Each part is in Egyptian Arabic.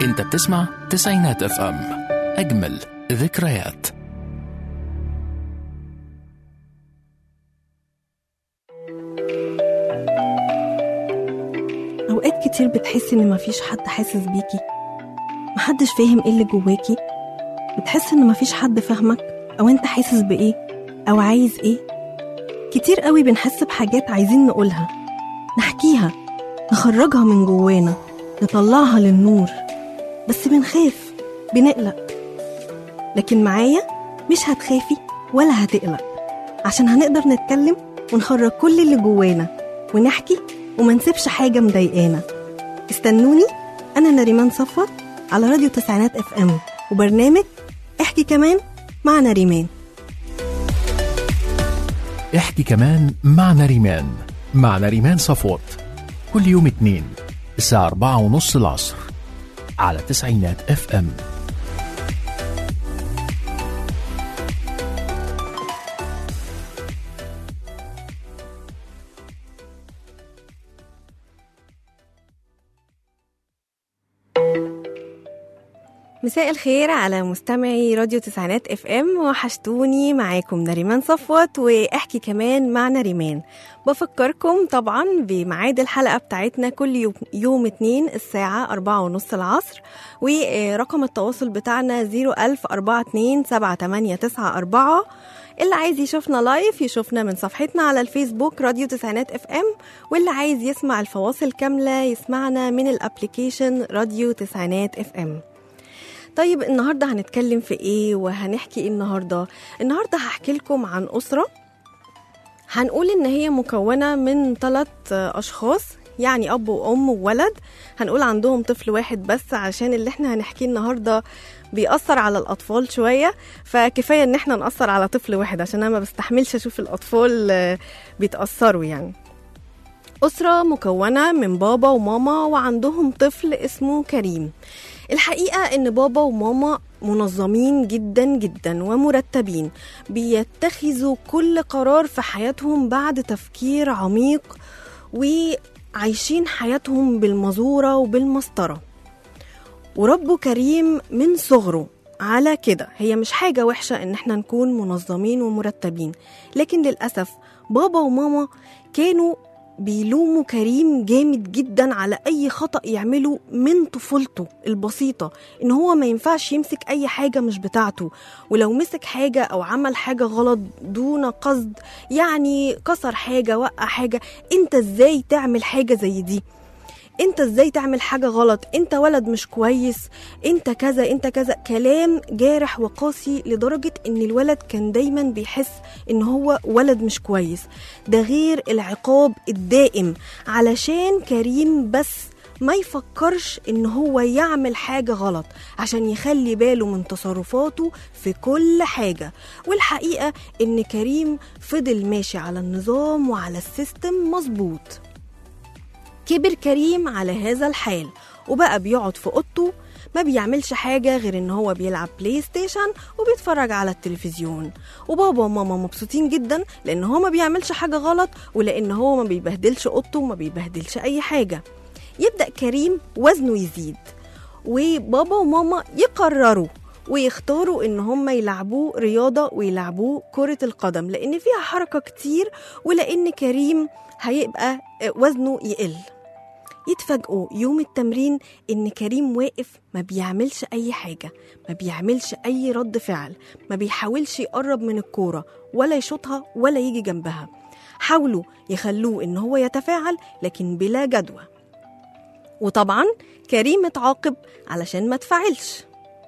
انت بتسمع تسعينات اف ام اجمل ذكريات أوقات كتير بتحسي إن مفيش حد حاسس بيكي محدش فاهم إيه اللي جواكي بتحس إن مفيش حد فاهمك أو أنت حاسس بإيه أو عايز إيه كتير قوي بنحس بحاجات عايزين نقولها نحكيها نخرجها من جوانا نطلعها للنور بس بنخاف بنقلق لكن معايا مش هتخافي ولا هتقلق عشان هنقدر نتكلم ونخرج كل اللي جوانا ونحكي وما نسيبش حاجة مضايقانا استنوني أنا نريمان صفوت على راديو تسعينات اف ام وبرنامج احكي كمان مع نريمان احكي كمان مع نريمان مع نريمان صفوت كل يوم اتنين الساعة أربعة ونص العصر على تسعينات اف ام مساء الخير على مستمعي راديو تسعينات اف ام وحشتوني معاكم نريمان صفوت واحكي كمان مع نريمان بفكركم طبعا بميعاد الحلقة بتاعتنا كل يوم, يوم اتنين الساعة أربعة ونص العصر ورقم التواصل بتاعنا زيرو ألف أربعة اتنين سبعة تمانية تسعة أربعة اللي عايز يشوفنا لايف يشوفنا من صفحتنا على الفيسبوك راديو تسعينات اف ام واللي عايز يسمع الفواصل كاملة يسمعنا من الابليكيشن راديو تسعينات اف ام طيب النهارده هنتكلم في ايه وهنحكي ايه النهارده النهارده هحكي لكم عن اسره هنقول ان هي مكونه من ثلاث اشخاص يعني اب وام وولد هنقول عندهم طفل واحد بس عشان اللي احنا هنحكيه النهارده بيأثر على الأطفال شوية فكفاية إن احنا نأثر على طفل واحد عشان أنا ما بستحملش أشوف الأطفال آه، بيتأثروا يعني أسرة مكونة من بابا وماما وعندهم طفل اسمه كريم الحقيقة إن بابا وماما منظمين جدا جدا ومرتبين بيتخذوا كل قرار في حياتهم بعد تفكير عميق وعايشين حياتهم بالمزورة وبالمسطرة وربوا كريم من صغره على كده هي مش حاجة وحشة إن احنا نكون منظمين ومرتبين لكن للأسف بابا وماما كانوا بيلوموا كريم جامد جدا على اي خطا يعمله من طفولته البسيطه ان هو ما ينفعش يمسك اي حاجه مش بتاعته ولو مسك حاجه او عمل حاجه غلط دون قصد يعني كسر حاجه وقع حاجه انت ازاي تعمل حاجه زي دي انت ازاي تعمل حاجة غلط انت ولد مش كويس انت كذا انت كذا كلام جارح وقاسي لدرجة ان الولد كان دايما بيحس ان هو ولد مش كويس ده غير العقاب الدائم علشان كريم بس ما يفكرش ان هو يعمل حاجة غلط عشان يخلي باله من تصرفاته في كل حاجة والحقيقة ان كريم فضل ماشي على النظام وعلى السيستم مظبوط كبر كريم على هذا الحال وبقى بيقعد في اوضته ما بيعملش حاجة غير ان هو بيلعب بلاي ستيشن وبيتفرج على التلفزيون وبابا وماما مبسوطين جدا لان هو ما بيعملش حاجة غلط ولان هو ما بيبهدلش اوضته وما بيبهدلش اي حاجة يبدأ كريم وزنه يزيد وبابا وماما يقرروا ويختاروا ان هم يلعبوه رياضه ويلعبوه كره القدم لان فيها حركه كتير ولان كريم هيبقى وزنه يقل يتفاجئوا يوم التمرين ان كريم واقف ما بيعملش اي حاجه ما بيعملش اي رد فعل ما بيحاولش يقرب من الكوره ولا يشوطها ولا يجي جنبها حاولوا يخلوه ان هو يتفاعل لكن بلا جدوى وطبعا كريم اتعاقب علشان ما تفعلش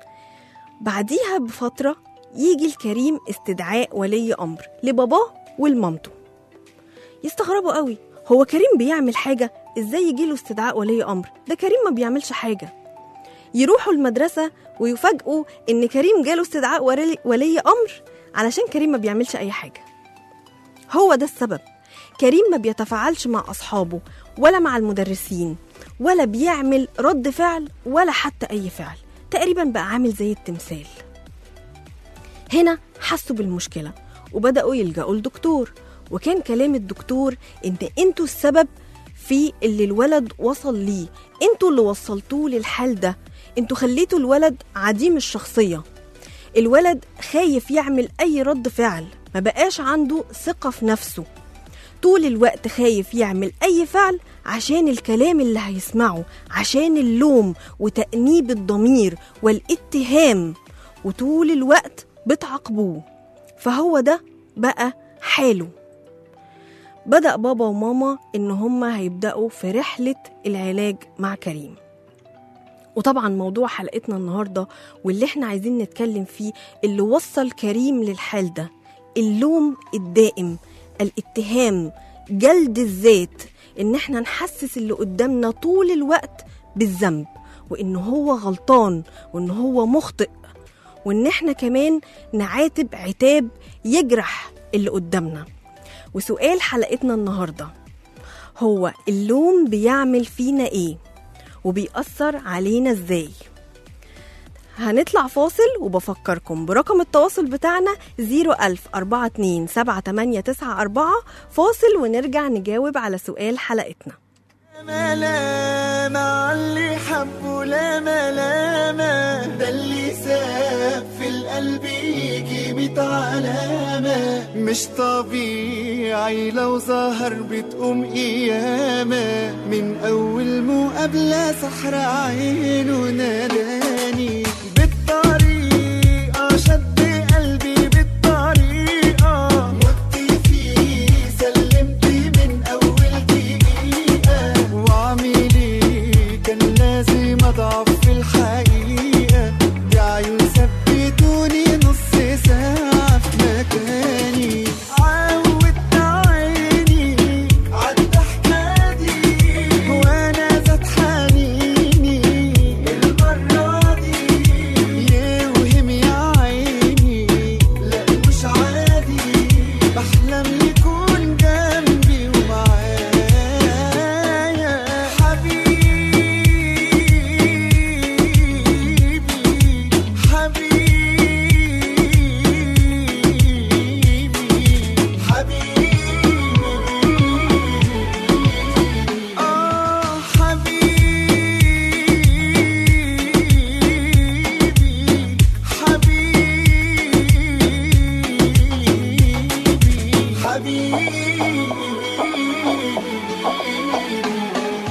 بعديها بفترة يجي الكريم استدعاء ولي أمر لباباه ولمامته يستغربوا قوي هو كريم بيعمل حاجة ازاي يجيله استدعاء ولي أمر ده كريم ما بيعملش حاجة يروحوا المدرسة ويفاجئوا إن كريم جاله استدعاء ولي, ولي أمر علشان كريم ما بيعملش أي حاجة هو ده السبب كريم ما بيتفاعلش مع أصحابه ولا مع المدرسين ولا بيعمل رد فعل ولا حتى أي فعل تقريبا بقى عامل زي التمثال هنا حسوا بالمشكلة وبدأوا يلجأوا لدكتور وكان كلام الدكتور إن أنتوا السبب في اللي الولد وصل ليه انتوا اللي وصلتوه للحال ده انتوا خليتوا الولد عديم الشخصية الولد خايف يعمل أي رد فعل ما بقاش عنده ثقة في نفسه طول الوقت خايف يعمل أي فعل عشان الكلام اللي هيسمعه عشان اللوم وتأنيب الضمير والاتهام وطول الوقت بتعاقبوه فهو ده بقى حاله بدأ بابا وماما إن هما هيبدأوا في رحلة العلاج مع كريم وطبعا موضوع حلقتنا النهاردة واللي احنا عايزين نتكلم فيه اللي وصل كريم للحال ده اللوم الدائم الاتهام جلد الذات ان احنا نحسس اللي قدامنا طول الوقت بالذنب وان هو غلطان وان هو مخطئ وان احنا كمان نعاتب عتاب يجرح اللي قدامنا وسؤال حلقتنا النهارده هو اللوم بيعمل فينا ايه وبيأثر علينا ازاي هنطلع فاصل وبفكركم برقم التواصل بتاعنا 01042 7894 فاصل ونرجع نجاوب على سؤال حلقتنا ملامة عاللي حبه لا ملامة ده اللي ساب في القلب يجي ميت علامة مش طبيعي لو ظهر بتقوم قيامة من أول مقابلة سحر عينه ناداني بالطريقة شد قلبي بالطريقة مت فيه سلمت من أول دقيقة وعملي كان لازم أضعف في الحقيقة دي عيون ثبتوني نص ساعة في مكاني عودت عيني عالضحكة دي وأنا زاد حنيني المرة دي يوهم يا عيني لا مش عادي بحلم يكون جنبي ومعايا حبيبي حبيبي حبيبي آه حبيبي حبيبي حبيبي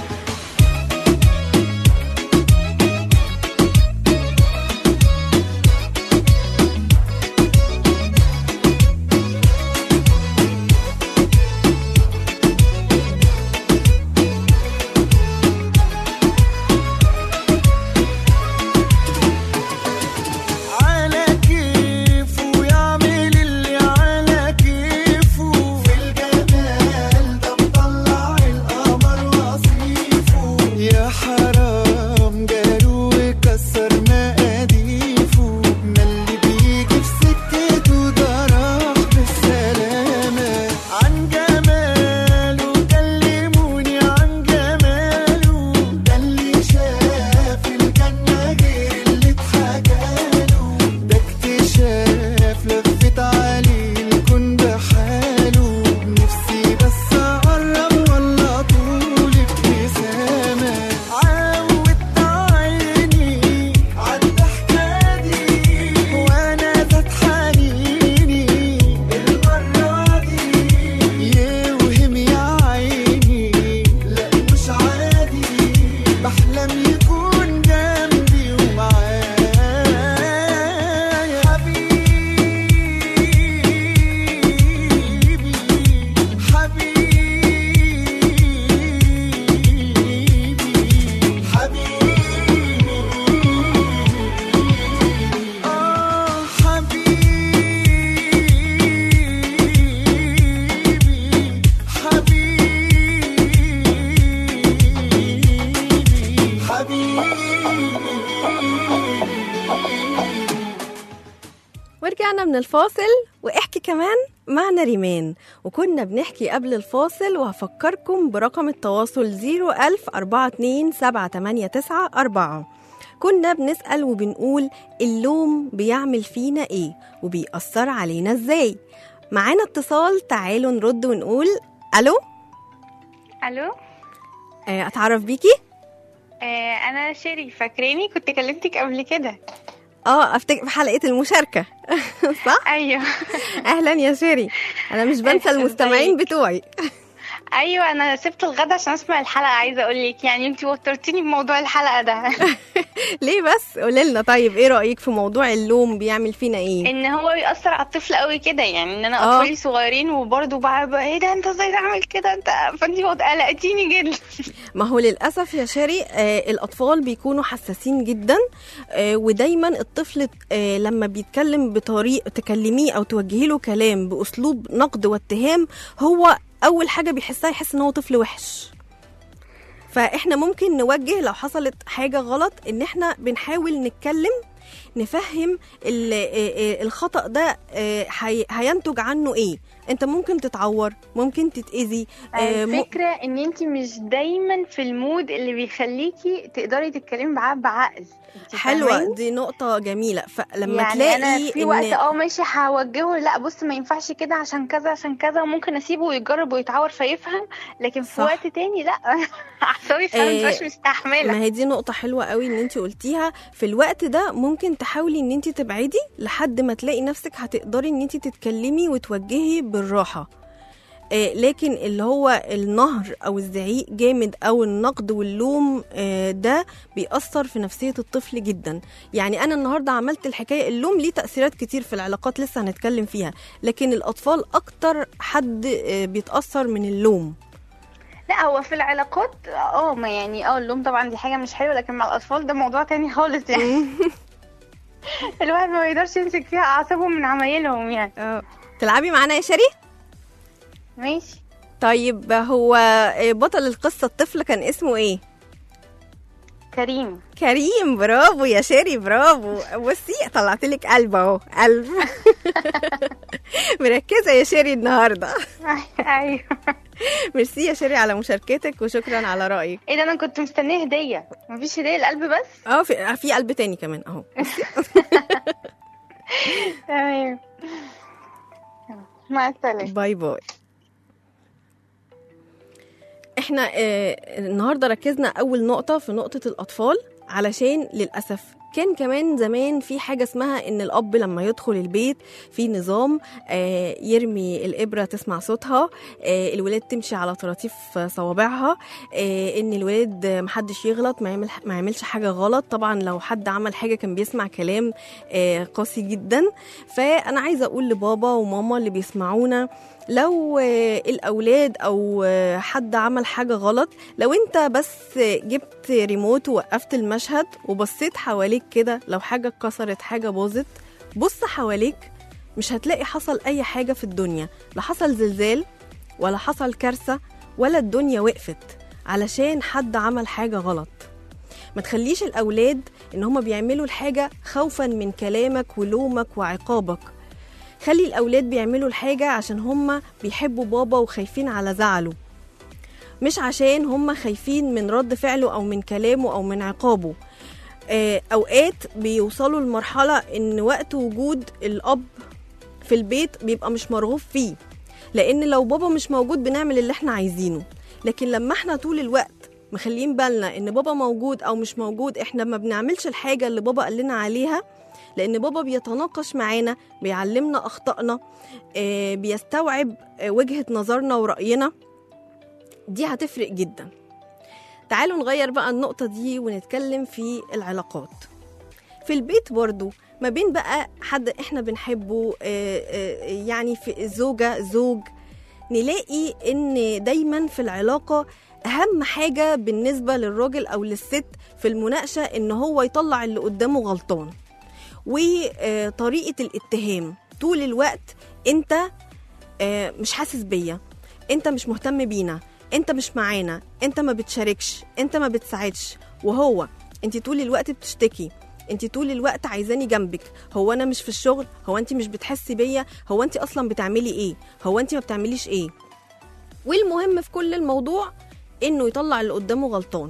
على كيفه يعمل اللي على كيفه في الجمال ده مطلع القمر وصيفه يا حرام جاله وكسر مقاديفه ما اللي بيجي في سكته ده راح بالسلامة عن جماله كلموني عن جماله ده اللي شاف الجنة غير اللي اتحكاله ده اكتشاف لفت عليه الكون بحاله نفسي بس اقرب ولا طول ابتسامة عودت عيني عالضحكة دي وانا زاد حنيني المرة دي يوهم يا عيني لا مش عادي بحلم يكون جنبي ومعايا حبيبي حبيبي حبيبي آه حبيبي حبيبي حبيبي ورجعنا من الفاصل واحكي كمان معنا ريمان وكنا بنحكي قبل الفاصل وهفكركم برقم التواصل 01042 كنا بنسأل وبنقول اللوم بيعمل فينا ايه وبيأثر علينا ازاي معانا اتصال تعالوا نرد ونقول الو الو آه، اتعرف بيكي آه انا شيري فاكراني كنت كلمتك قبل كده اه افتكر في حلقه المشاركه صح ايوه اهلا يا شيري انا مش بنسى ازيك؟ المستمعين بتوعي ايوه انا سبت الغدا عشان اسمع الحلقه عايزه اقول لك يعني انت وترتيني بموضوع الحلقه ده ليه بس قولي لنا طيب ايه رايك في موضوع اللوم بيعمل فينا ايه ان هو بيأثر على الطفل قوي كده يعني ان انا اه. اطفالي صغيرين وبرضه بقى بقى ايه ده انت ازاي تعمل كده انت فانت قلقتيني جدا ما هو للاسف يا شاري آه الاطفال بيكونوا حساسين جدا آه ودايما الطفل آه لما بيتكلم بطريقه تكلميه او توجهي له كلام باسلوب نقد واتهام هو اول حاجه بيحسها يحس ان هو طفل وحش فاحنا ممكن نوجه لو حصلت حاجه غلط ان احنا بنحاول نتكلم نفهم ال- آه، آه، الخطأ ده آه، هي- هينتج عنه ايه انت ممكن تتعور ممكن تتأذي آه، م- الفكره ان انت مش دايما في المود اللي بيخليكي تقدري تتكلمي معاه بعقل انت حلوه فاهماني؟ دي نقطة جميلة فلما يعني تلاقي انا في إن وقت اه ماشي هوجهه لا بص ما ينفعش كده عشان كذا عشان كذا وممكن اسيبه ويجرب ويتعور فيفهم لكن في صح. وقت تاني لا اعصابي فعلا آه، مش مستحمله ما هي دي نقطة حلوة قوي ان انت قلتيها في الوقت ده ممكن تحاولي ان انت تبعدي لحد ما تلاقي نفسك هتقدري ان انت تتكلمي وتوجهي بالراحة آه، لكن اللي هو النهر او الزعيق جامد او النقد واللوم آه، ده بيأثر في نفسية الطفل جدا يعني انا النهاردة عملت الحكاية اللوم ليه تأثيرات كتير في العلاقات لسه هنتكلم فيها لكن الاطفال اكتر حد آه، بيتأثر من اللوم لا هو في العلاقات اه ما يعني اه اللوم طبعا دي حاجه مش حلوه لكن مع الاطفال ده موضوع تاني خالص يعني الواحد ما يقدرش يمسك فيها اعصابهم من عمايلهم يعني اه تلعبي معانا يا شري ماشي طيب هو بطل القصة الطفل كان اسمه ايه كريم كريم برافو يا شيري برافو بصي طلعت لك قلب اهو قلب مركزة يا شيري النهاردة ايوه ميرسي يا شيري على مشاركتك وشكرا على رأيك ايه ده انا كنت مستنيه هديه مفيش هديه القلب بس اه في في قلب تاني كمان اهو تمام مع السلامه باي باي احنا آه النهارده ركزنا اول نقطه في نقطه الاطفال علشان للاسف كان كمان زمان في حاجة اسمها إن الأب لما يدخل البيت في نظام آه يرمي الإبرة تسمع صوتها آه الولاد تمشي على طراطيف صوابعها آه إن الولاد محدش يغلط ما, يعمل ما يعملش حاجة غلط طبعا لو حد عمل حاجة كان بيسمع كلام آه قاسي جدا فأنا عايزة أقول لبابا وماما اللي بيسمعونا لو آه، الاولاد او آه، حد عمل حاجه غلط لو انت بس جبت ريموت ووقفت المشهد وبصيت حواليك كده لو حاجه اتكسرت حاجه باظت بص حواليك مش هتلاقي حصل اي حاجه في الدنيا لا حصل زلزال ولا حصل كارثه ولا الدنيا وقفت علشان حد عمل حاجه غلط ما تخليش الاولاد ان هما بيعملوا الحاجه خوفا من كلامك ولومك وعقابك خلي الأولاد بيعملوا الحاجة عشان هما بيحبوا بابا وخايفين على زعله مش عشان هما خايفين من رد فعله أو من كلامه أو من عقابه آه، أوقات بيوصلوا لمرحلة إن وقت وجود الأب في البيت بيبقى مش مرغوب فيه لأن لو بابا مش موجود بنعمل اللي احنا عايزينه لكن لما احنا طول الوقت مخلين بالنا ان بابا موجود او مش موجود احنا ما بنعملش الحاجة اللي بابا قال لنا عليها لان بابا بيتناقش معانا بيعلمنا اخطائنا آه، بيستوعب آه، وجهة نظرنا ورأينا دي هتفرق جدا تعالوا نغير بقى النقطة دي ونتكلم في العلاقات في البيت برضو ما بين بقى حد احنا بنحبه آه، آه، يعني في زوجة زوج نلاقي ان دايما في العلاقة اهم حاجة بالنسبة للراجل او للست في المناقشة ان هو يطلع اللي قدامه غلطان وطريقة الاتهام طول الوقت انت آه، مش حاسس بيا انت مش مهتم بينا انت مش معانا انت ما بتشاركش انت ما بتساعدش وهو انت طول الوقت بتشتكي انت طول الوقت عايزاني جنبك هو انا مش في الشغل هو انت مش بتحسي بيا هو انت اصلا بتعملي ايه هو انت ما بتعمليش ايه والمهم في كل الموضوع انه يطلع اللي قدامه غلطان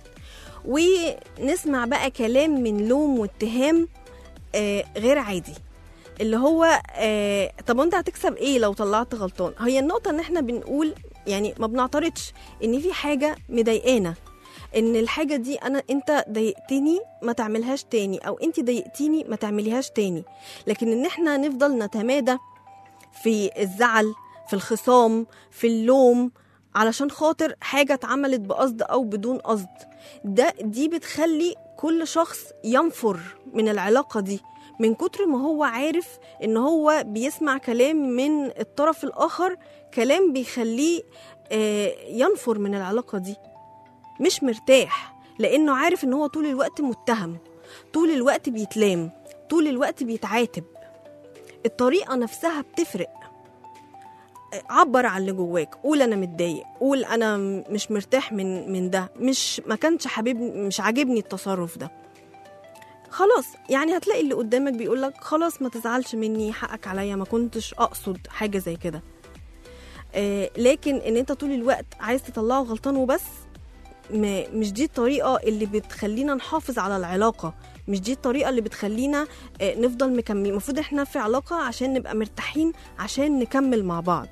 ونسمع بقى كلام من لوم واتهام آه غير عادي اللي هو آه طب انت هتكسب ايه لو طلعت غلطان هي النقطه ان احنا بنقول يعني ما بنعترضش ان في حاجه مضايقانا ان الحاجه دي انا انت ضايقتني ما تعملهاش تاني او انت ضايقتيني ما تعمليهاش تاني لكن ان احنا نفضل نتمادى في الزعل في الخصام في اللوم علشان خاطر حاجه اتعملت بقصد او بدون قصد ده دي بتخلي كل شخص ينفر من العلاقه دي من كتر ما هو عارف ان هو بيسمع كلام من الطرف الاخر كلام بيخليه آه، ينفر من العلاقه دي مش مرتاح لانه عارف ان هو طول الوقت متهم طول الوقت بيتلام طول الوقت بيتعاتب الطريقه نفسها بتفرق عبر عن اللي جواك قول انا متضايق قول انا م- مش مرتاح من من ده مش ما كانش حبيبني مش عاجبني التصرف ده خلاص يعني هتلاقي اللي قدامك بيقول لك خلاص ما تزعلش مني حقك عليا ما كنتش اقصد حاجه زي كده آه لكن ان انت طول الوقت عايز تطلعه غلطان وبس م- مش دي الطريقه اللي بتخلينا نحافظ على العلاقه مش دي الطريقه اللي بتخلينا آه، نفضل مكملين المفروض احنا في علاقه عشان نبقى مرتاحين عشان نكمل مع بعض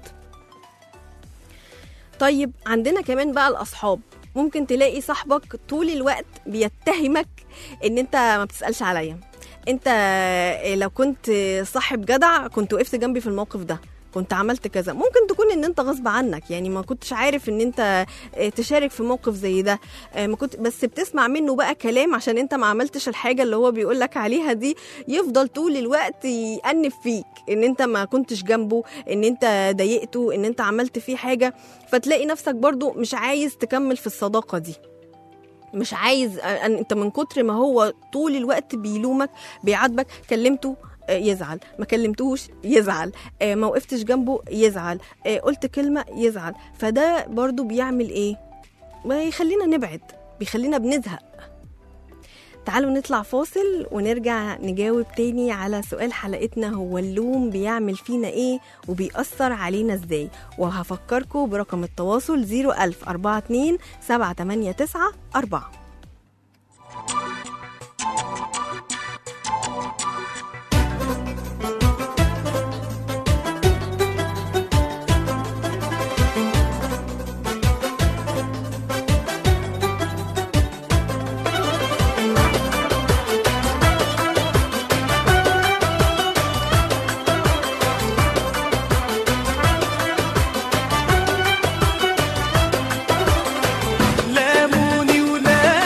طيب عندنا كمان بقى الاصحاب ممكن تلاقي صاحبك طول الوقت بيتهمك ان انت ما بتسالش عليا انت آه، لو كنت صاحب جدع كنت وقفت جنبي في الموقف ده كنت عملت كذا ممكن تكون ان انت غصب عنك يعني ما كنتش عارف ان انت آه، تشارك في موقف زي ده آه، ما كنت بس بتسمع منه بقى كلام عشان انت ما عملتش الحاجه اللي هو بيقول لك عليها دي يفضل طول الوقت يأنف فيك ان انت ما كنتش جنبه ان انت ضايقته ان انت عملت فيه حاجه فتلاقي نفسك برضو مش عايز تكمل في الصداقه دي مش عايز أن انت من كتر ما هو طول الوقت بيلومك بيعاتبك كلمته آه، يزعل ما كلمتوش يزعل آه، ما وقفتش جنبه يزعل آه، قلت كلمة يزعل فده برضو بيعمل ايه بيخلينا نبعد بيخلينا بنزهق تعالوا نطلع فاصل ونرجع نجاوب تاني على سؤال حلقتنا هو اللوم بيعمل فينا ايه وبيأثر علينا ازاي وهفكركم برقم التواصل 01042 789 4 لاموني ولا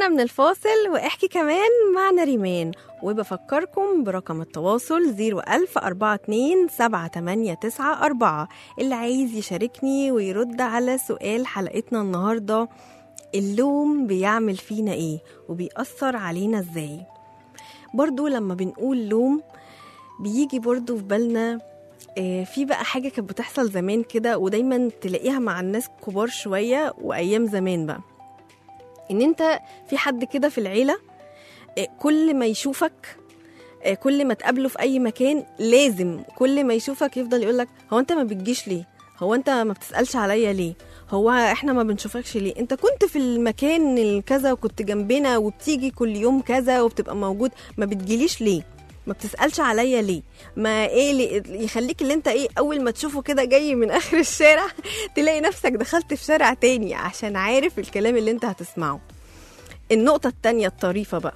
ورجعنا من الفاصل واحكي كمان مع نريمان وبفكركم برقم التواصل 01042 اللي عايز يشاركني ويرد على سؤال حلقتنا النهاردة اللوم بيعمل فينا ايه وبيأثر علينا ازاي برضو لما بنقول لوم بيجي برضو في بالنا آه، في بقى حاجة كانت بتحصل زمان كده ودايما تلاقيها مع الناس كبار شوية وأيام زمان بقى إن أنت في حد كده في العيلة آه، كل ما يشوفك آه، كل ما تقابله في أي مكان لازم كل ما يشوفك يفضل يقولك هو أنت ما بتجيش ليه؟ هو أنت ما بتسألش عليا ليه؟ هو احنا ما بنشوفكش ليه انت كنت في المكان الكذا وكنت جنبنا وبتيجي كل يوم كذا وبتبقى موجود ما بتجيليش ليه ما بتسالش عليا ليه ما ايه اللي يخليك اللي انت ايه اول ما تشوفه كده جاي من اخر الشارع تلاقي نفسك دخلت في شارع تاني عشان عارف الكلام اللي انت هتسمعه النقطة التانية الطريفة بقى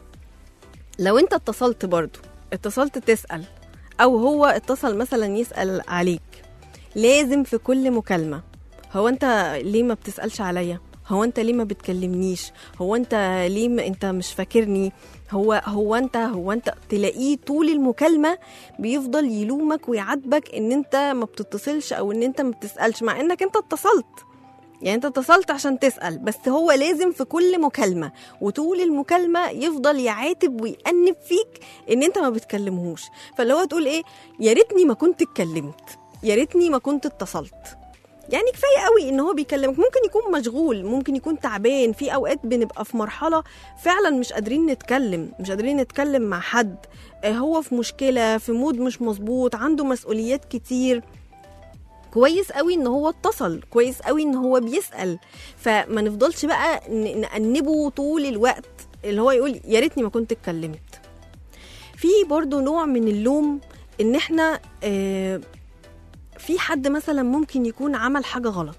لو انت اتصلت برضو اتصلت تسأل او هو اتصل مثلا يسأل عليك لازم في كل مكالمة هو انت ليه ما بتسألش عليا هو انت ليه ما بتكلمنيش هو انت ليه ما انت مش فاكرني هو هو انت هو انت تلاقيه طول المكالمه بيفضل يلومك ويعاتبك ان انت ما بتتصلش او ان انت ما بتسالش مع انك انت اتصلت يعني انت اتصلت عشان تسال بس هو لازم في كل مكالمه وطول المكالمه يفضل يعاتب ويأنب فيك ان انت ما بتكلمهوش فاللي هو تقول ايه يا ريتني ما كنت اتكلمت يا ريتني ما كنت اتصلت يعني كفايه قوي ان هو بيكلمك ممكن يكون مشغول ممكن يكون تعبان في اوقات بنبقى في مرحله فعلا مش قادرين نتكلم مش قادرين نتكلم مع حد آه، هو في مشكله في مود مش مظبوط عنده مسؤوليات كتير كويس قوي ان هو اتصل كويس قوي ان هو بيسال فما نفضلش بقى ن- نأنبه طول الوقت اللي هو يقول يا ريتني ما كنت اتكلمت في برضو نوع من اللوم ان احنا آه في حد مثلا ممكن يكون عمل حاجة غلط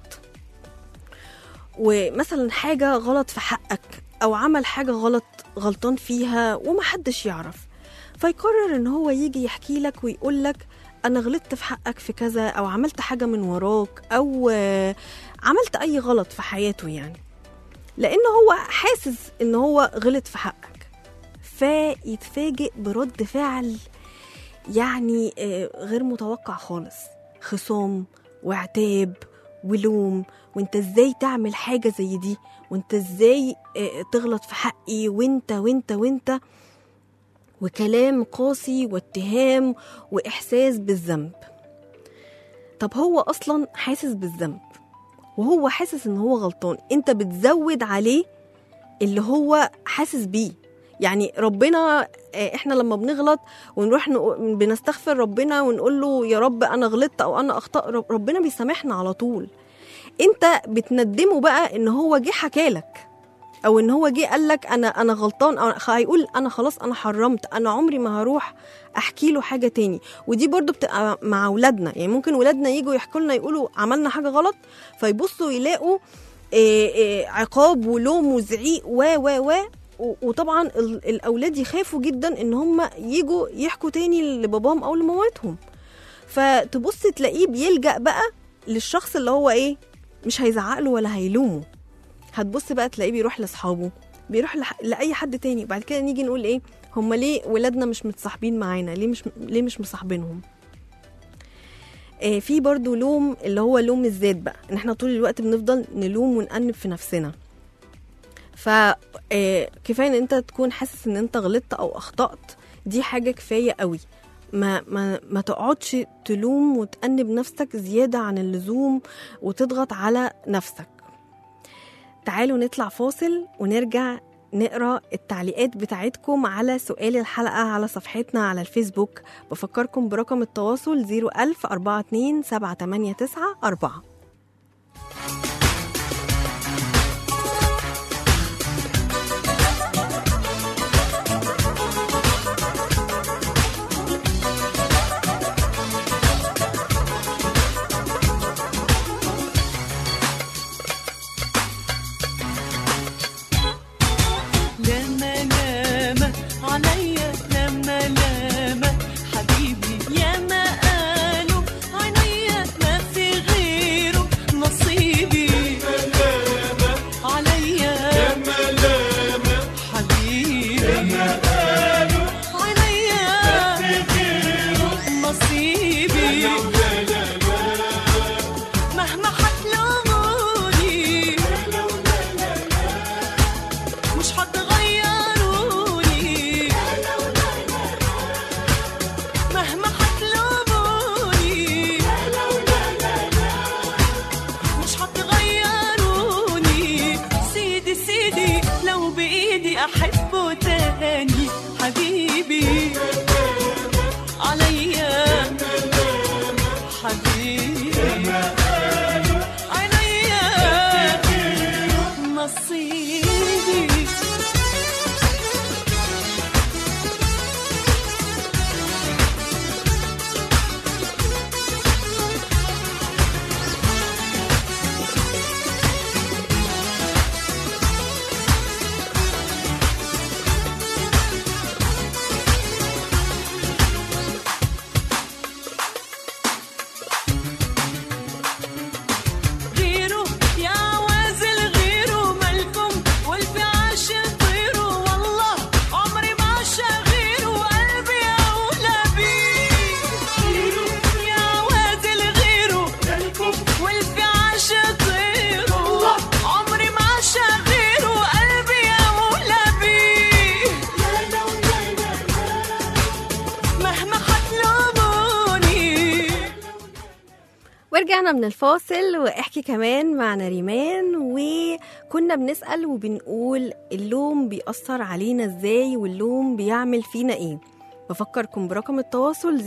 ومثلا حاجة غلط في حقك أو عمل حاجة غلط غلطان فيها ومحدش يعرف فيقرر إن هو يجي يحكي لك ويقول لك أنا غلطت في حقك في كذا أو عملت حاجة من وراك أو آه، عملت أي غلط في حياته يعني لأن هو حاسس إن هو غلط في حقك فيتفاجئ برد فعل يعني آه، غير متوقع خالص خصام وعتاب ولوم وانت ازاي تعمل حاجة زي دي وانت ازاي آه، تغلط في حقي وانت وانت وانت وكلام قاسي واتهام واحساس بالذنب طب هو اصلا حاسس بالذنب وهو حاسس ان هو غلطان انت بتزود عليه اللي هو حاسس بيه يعني ربنا آه، احنا لما بنغلط ونروح نقو- بنستغفر ربنا ونقول له يا رب انا غلطت او انا اخطأ رب- ربنا بيسامحنا على طول انت بتندمه بقى ان هو جه حكالك او ان هو جه قال لك انا انا غلطان او هيقول انا خلاص انا حرمت انا عمري ما هروح احكي له حاجه تاني ودي برضو بتبقى مع اولادنا يعني ممكن ولادنا يجوا يحكوا لنا يقولوا عملنا حاجه غلط فيبصوا يلاقوا إيه إيه عقاب ولوم وزعيق و و و و- وطبعا ال- الاولاد يخافوا جدا ان هم يجوا يحكوا تاني لباباهم او لمامتهم فتبص تلاقيه بيلجأ بقى للشخص اللي هو ايه مش هيزعق له ولا هيلومه هتبص بقى تلاقيه بيروح لاصحابه بيروح لح... لاي حد تاني بعد كده نيجي نقول ايه هم ليه ولادنا مش متصاحبين معانا ليه مش ليه مش مصاحبينهم آه في برضو لوم اللي هو لوم الذات بقى ان احنا طول الوقت بنفضل نلوم ونأنب في نفسنا ف آه، كفايه ان انت تكون حاسس ان انت غلطت او اخطأت دي حاجه كفايه قوي ما ما ما تقعدش تلوم وتأنب نفسك زياده عن اللزوم وتضغط على نفسك تعالوا نطلع فاصل ونرجع نقرا التعليقات بتاعتكم على سؤال الحلقه على صفحتنا على الفيسبوك بفكركم برقم التواصل 01000 42 789 4 لما لما عليا لما لما حبيبي يا ما قالوا عينيا ما في غيره حبيبي عينيا نصيبي غيره يا عوازل غيره مالكم والفعاش طيروا والله عمري ما عشا غيره وقلبي أولى بيه يا عوازل غيره مالكم والفعاش طيروا عمري ما عشا غيره وقلبي أولى بيه مهما حتلوموني ورجعنا من الفاصل واحكي كمان مع نريمان وكنا بنسأل وبنقول اللوم بيأثر علينا ازاي واللوم بيعمل فينا ايه بفكركم برقم التواصل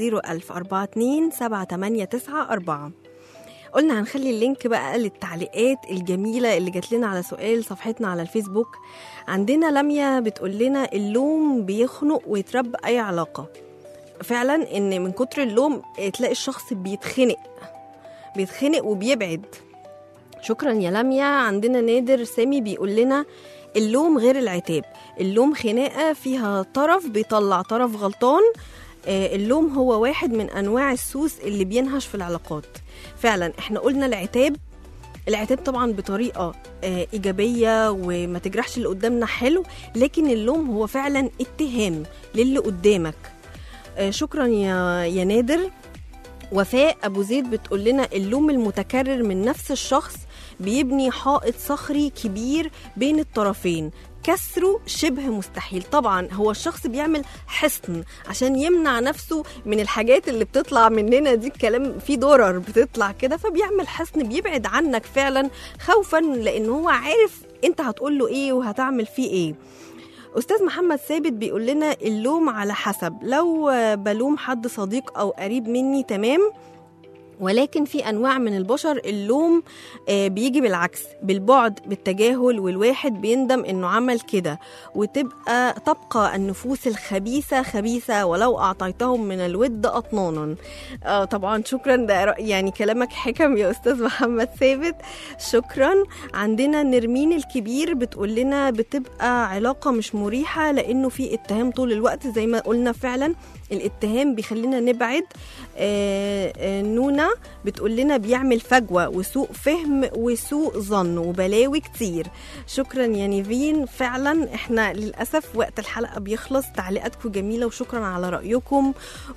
01042 قلنا هنخلي اللينك بقى للتعليقات الجميلة اللي جات لنا على سؤال صفحتنا على الفيسبوك عندنا لميا بتقول لنا اللوم بيخنق ويتربى أي علاقة فعلا ان من كتر اللوم تلاقي الشخص بيتخنق بيتخنق وبيبعد شكرا يا لميا عندنا نادر سامي بيقول لنا اللوم غير العتاب اللوم خناقة فيها طرف بيطلع طرف غلطان آه، اللوم هو واحد من أنواع السوس اللي بينهش في العلاقات فعلا احنا قلنا العتاب العتاب طبعا بطريقة آه، إيجابية وما تجرحش اللي قدامنا حلو لكن اللوم هو فعلا اتهام للي قدامك آه، شكرا يا يا نادر وفاء ابو زيد بتقول لنا اللوم المتكرر من نفس الشخص بيبني حائط صخري كبير بين الطرفين كسره شبه مستحيل طبعا هو الشخص بيعمل حصن عشان يمنع نفسه من الحاجات اللي بتطلع مننا دي الكلام فيه درر بتطلع كده فبيعمل حصن بيبعد عنك فعلا خوفا لان هو عارف انت هتقول له ايه وهتعمل فيه ايه استاذ محمد ثابت بيقول لنا اللوم على حسب لو آه، بلوم حد صديق او قريب مني تمام ولكن في انواع من البشر اللوم آه، بيجي بالعكس بالبعد بالتجاهل والواحد بيندم انه عمل كده وتبقى تبقى النفوس الخبيثه خبيثه ولو اعطيتهم من الود اطنانا آه طبعا شكرا ده رأ- يعني كلامك حكم يا استاذ محمد ثابت شكرا عندنا نرمين الكبير بتقول لنا بتبقى علاقه مش مريحه لانه في اتهام طول الوقت زي ما قلنا فعلا الاتهام بيخلينا نبعد آه، آه، نونا بتقول لنا بيعمل فجوة وسوء فهم وسوء ظن وبلاوي كتير شكرا يا نيفين فعلا احنا للأسف وقت الحلقة بيخلص تعليقاتكم جميلة وشكرا على رأيكم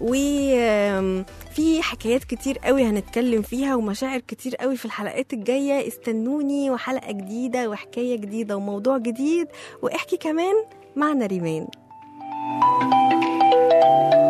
وفي حكايات كتير قوي هنتكلم فيها ومشاعر كتير قوي في الحلقات الجاية استنوني وحلقة جديدة وحكاية جديدة وموضوع جديد واحكي كمان مع نريمان